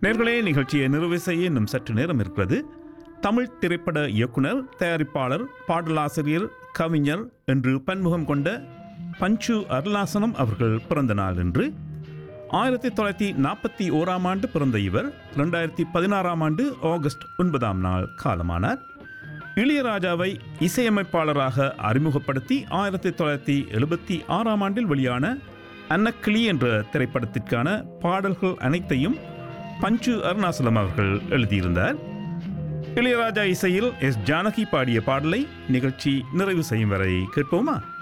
நேர்களே நிகழ்ச்சியை நிறைவு செய்ய இன்னும் சற்று நேரம் இருக்கிறது தமிழ் திரைப்பட இயக்குனர் தயாரிப்பாளர் பாடலாசிரியர் கவிஞர் என்று பன்முகம் கொண்ட பஞ்சு அருளாசனம் அவர்கள் பிறந்த நாள் என்று ஆயிரத்தி தொள்ளாயிரத்தி நாற்பத்தி ஓராம் ஆண்டு பிறந்த இவர் ரெண்டாயிரத்தி பதினாறாம் ஆண்டு ஆகஸ்ட் ஒன்பதாம் நாள் காலமானார் இளையராஜாவை இசையமைப்பாளராக அறிமுகப்படுத்தி ஆயிரத்தி தொள்ளாயிரத்தி எழுபத்தி ஆறாம் ஆண்டில் வெளியான அன்னக்கிளி என்ற திரைப்படத்திற்கான பாடல்கள் அனைத்தையும் பஞ்சு அருணாசலம் அவர்கள் எழுதியிருந்தார் இளையராஜா இசையில் எஸ் ஜானகி பாடிய பாடலை நிகழ்ச்சி நிறைவு செய்யும் வரை கேட்போமா